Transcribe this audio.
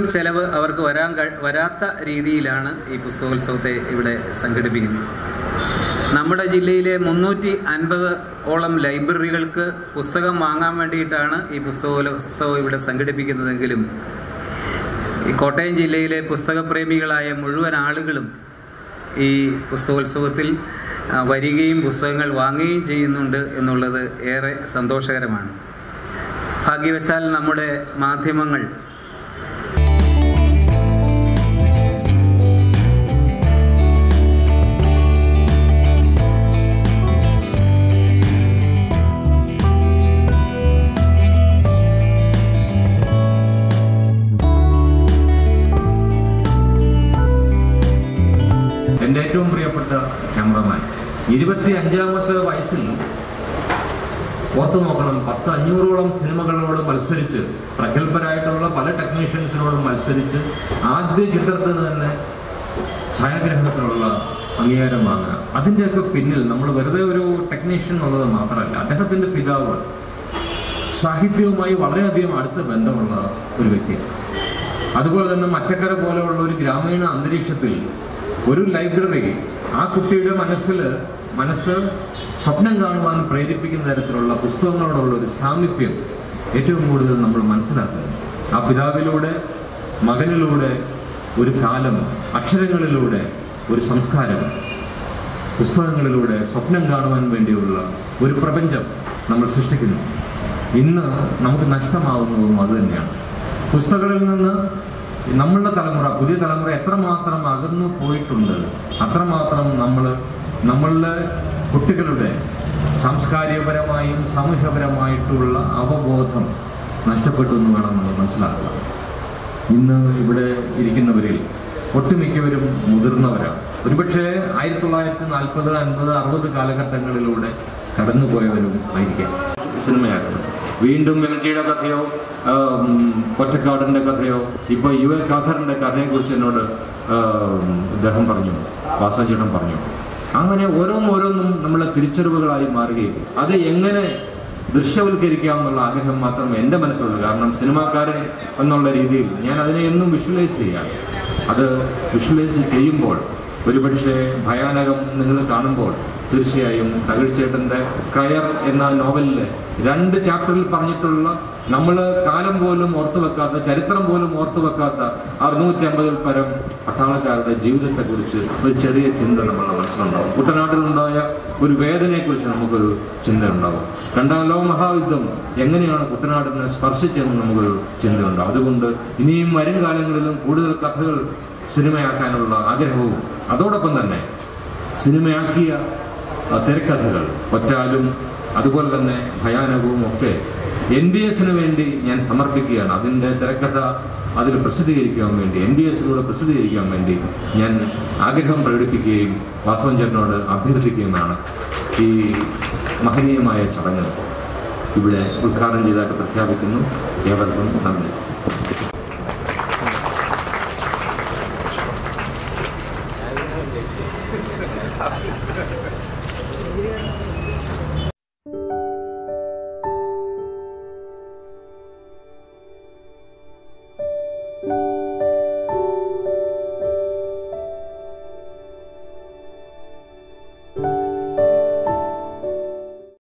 ചെലവ് അവർക്ക് വരാൻ കഴി- വരാത്ത രീതിയിലാണ് ഈ പുസ്തകോത്സവത്തെ ഇവിടെ സംഘടിപ്പിക്കുന്നത് നമ്മുടെ ജില്ലയിലെ മുന്നൂറ്റി അൻപത് ഓളം ലൈബ്രറികൾക്ക് പുസ്തകം വാങ്ങാൻ വേണ്ടിയിട്ടാണ് ഈ പുസ്തകോത്സവം ഇവിടെ സംഘടിപ്പിക്കുന്നതെങ്കിലും ഈ കോട്ടയം ജില്ലയിലെ പുസ്തകപ്രേമികളായ മുഴുവൻ ആളുകളും ഈ പുസ്തകോത്സവത്തിൽ ആ, വരികയും പുസ്തകങ്ങൾ വാങ്ങുകയും ചെയ്യുന്നുണ്ട് എന്നുള്ളത് ഏറെ സന്തോഷകരമാണ് ഭാഗ്യവശാൽ നമ്മുടെ മാധ്യമങ്ങൾ എൻ്റെ ഏറ്റവും പ്രിയപ്പെട്ട ക്യാമറമാൻ ഇരുപത്തി അഞ്ചാമത്തെ വയസ്സിൽ ഓർത്തു നോക്കണം പത്ത് അഞ്ഞൂറോളം സിനിമകളോട് മത്സരിച്ച് പ്രഗത്ഭരായിട്ടുള്ള പല ടെക്നീഷ്യൻസിനോടും മത്സരിച്ച് ആദ്യ ചിത്രത്തിന് തന്നെ ഛായാഗ്രഹണത്തിനുള്ള അംഗീകാരം വാങ്ങുക അതിൻ്റെയൊക്കെ പിന്നിൽ നമ്മൾ വെറുതെ ഒരു ടെക്നീഷ്യൻ എന്നുള്ളത് മാത്രമല്ല അദ്ദേഹത്തിൻ്റെ പിതാവ് സാഹിത്യവുമായി വളരെയധികം അടുത്ത ബന്ധമുള്ള ഒരു വ്യക്തിയാണ് അതുപോലെ തന്നെ മറ്റക്കര പോലെയുള്ള ഒരു ഗ്രാമീണ അന്തരീക്ഷത്തിൽ ഒരു ലൈബ്രറി ആ കുട്ടിയുടെ മനസ്സിൽ മനസ്സ് സ്വപ്നം കാണുവാൻ പ്രേരിപ്പിക്കുന്ന തരത്തിലുള്ള പുസ്തകങ്ങളോടുള്ള ഒരു സാമീപ്യം ഏറ്റവും കൂടുതൽ നമ്മൾ മനസ്സിലാക്കുന്നു ആ പിതാവിലൂടെ മകനിലൂടെ ഒരു കാലം അക്ഷരങ്ങളിലൂടെ ഒരു സംസ്കാരം പുസ്തകങ്ങളിലൂടെ സ്വപ്നം കാണുവാൻ വേണ്ടിയുള്ള ഒരു പ്രപഞ്ചം നമ്മൾ സൃഷ്ടിക്കുന്നു ഇന്ന് നമുക്ക് നഷ്ടമാവുന്നതും അത് തന്നെയാണ് പുസ്തകങ്ങളിൽ നിന്ന് നമ്മളുടെ തലമുറ പുതിയ തലമുറ എത്രമാത്രം അകന്നു പോയിട്ടുണ്ട് അത്രമാത്രം നമ്മൾ നമ്മളുടെ കുട്ടികളുടെ സാംസ്കാരികപരമായും സാമൂഹ്യപരമായിട്ടുള്ള അവബോധം നഷ്ടപ്പെട്ടു എന്ന് വേണം നമ്മൾ മനസ്സിലാക്കുക ഇന്ന് ഇവിടെ ഇരിക്കുന്നവരിൽ ഒട്ടുമിക്കവരും മുതിർന്നവരാണ് ഒരുപക്ഷെ ആയിരത്തി തൊള്ളായിരത്തി നാൽപ്പത് അൻപത് അറുപത് കാലഘട്ടങ്ങളിലൂടെ കടന്നുപോയവരും ആയിരിക്കാം സിനിമയാക്കുന്നത് വീണ്ടും എൽജിയുടെ കഥയോ ആ, ഉം, ഒറ്റക്കാടിന്റെ കഥയോ ഇപ്പൊ യു എ ഖാദറിന്റെ കഥയെക്കുറിച്ച് എന്നോട് ആ, ഇദ്ദേഹം പറഞ്ഞു വാസഞ്ചേട്ടൻ പറഞ്ഞു അങ്ങനെ ഓരോന്നും ഓരോന്നും നമ്മളെ തിരിച്ചറിവുകളായി മാറുകയും അത് എങ്ങനെ ദൃശ്യവൽക്കരിക്കാം എന്നുള്ള ആഗ്രഹം മാത്രം എൻ്റെ മനസ്സിലുള്ളൂ കാരണം സിനിമാക്കാരൻ എന്നുള്ള രീതിയിൽ ഞാൻ അതിനെ എന്നും വിഷ്വലൈസ് ചെയ്യാം അത് വിഷ്വലൈസ് ചെയ്യുമ്പോൾ ഒരുപക്ഷെ ഭയാനകം നിങ്ങൾ കാണുമ്പോൾ തീർച്ചയായും തകഴ്ചേട്ടൻ്റെ കയർ എന്ന നോവലിലെ രണ്ട് ചാപ്റ്ററിൽ പറഞ്ഞിട്ടുള്ള നമ്മൾ കാലം പോലും ഓർത്തു വെക്കാത്ത ചരിത്രം പോലും ഓർത്തു വെക്കാത്ത അറുന്നൂറ്റി അമ്പതിൽ പരം പട്ടാളക്കാരുടെ ജീവിതത്തെക്കുറിച്ച് ഒരു ചെറിയ ചിന്ത നമ്മളുടെ മനസ്സിലുണ്ടാവും കുട്ടനാട്ടിലുണ്ടായ ഒരു വേദനയെക്കുറിച്ച് നമുക്കൊരു ചിന്ത ഉണ്ടാവും രണ്ടാം ലോക മഹായുദ്ധം എങ്ങനെയാണ് കുട്ടനാടിനെ സ്പർശിച്ചതെന്ന് നമുക്കൊരു ചിന്തയുണ്ടാവും അതുകൊണ്ട് ഇനിയും വരും കാലങ്ങളിലും കൂടുതൽ കഥകൾ സിനിമയാക്കാനുള്ള ആഗ്രഹവും അതോടൊപ്പം തന്നെ സിനിമയാക്കിയ ആ, തിരക്കഥകൾ ഒറ്റാലും അതുപോലെ തന്നെ ഭയാനകവും ഒക്കെ എൻ ഡി എസിന് വേണ്ടി ഞാൻ സമർപ്പിക്കുകയാണ് അതിൻ്റെ തിരക്കഥ അതിൽ പ്രസിദ്ധീകരിക്കാൻ വേണ്ടി എൻ ഡി എസിലൂടെ പ്രസിദ്ധീകരിക്കാൻ വേണ്ടി ഞാൻ ആഗ്രഹം പ്രകടിപ്പിക്കുകയും വാസവൻ ചേട്ടനോട് അഭ്യർത്ഥിക്കുകയുമാണ് ഈ മഹനീയമായ ചടങ്ങ് ഇവിടെ ഉദ്ഘാടനം ചെയ്തതായിട്ട് പ്രഖ്യാപിക്കുന്നു ഏവർക്കും നന്ദി